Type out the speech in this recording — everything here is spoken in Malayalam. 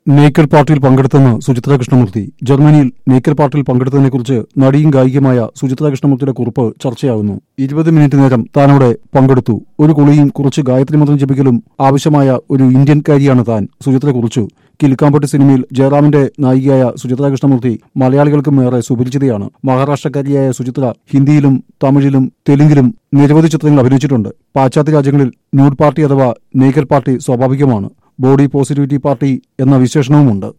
നേക്കർ പാർട്ടിയിൽ പങ്കെടുത്തെന്ന് സുചിത്ര കൃഷ്ണമൂർത്തി ജർമ്മനിയിൽ നേക്കർ പാർട്ടിയിൽ പങ്കെടുത്തതിനെക്കുറിച്ച് നടിയും ഗായികയുമായ സുചിത്ര കൃഷ്ണമൂർത്തിയുടെ കുറിപ്പ് ചർച്ചയാകുന്നു ഇരുപത് മിനിറ്റ് നേരം താനവിടെ പങ്കെടുത്തു ഒരു കുളിയും കുറച്ച് ഗായത്രി മന്ത്രം ജപിക്കലും ആവശ്യമായ ഒരു ഇന്ത്യൻകാരിയാണ് താൻ സുചിത്ര കുറിച്ചു കിൽക്കാമ്പട്ടി സിനിമയിൽ ജയറാമിന്റെ നായികയായ സുചിത്ര കൃഷ്ണമൂർത്തി മലയാളികൾക്കും ഏറെ സുപരിചിതയാണ് മഹാരാഷ്ട്രക്കാരിയായ സുചിത്ര ഹിന്ദിയിലും തമിഴിലും തെലുങ്കിലും നിരവധി ചിത്രങ്ങൾ അഭിനയിച്ചിട്ടുണ്ട് പാശ്ചാത്യ രാജ്യങ്ങളിൽ ന്യൂഡ് പാർട്ടി അഥവാ നേക്കർ പാർട്ടി സ്വാഭാവികമാണ് ബോഡി പോസിറ്റിവിറ്റി പാർട്ടി എന്ന വിശേഷണവുമുണ്ട്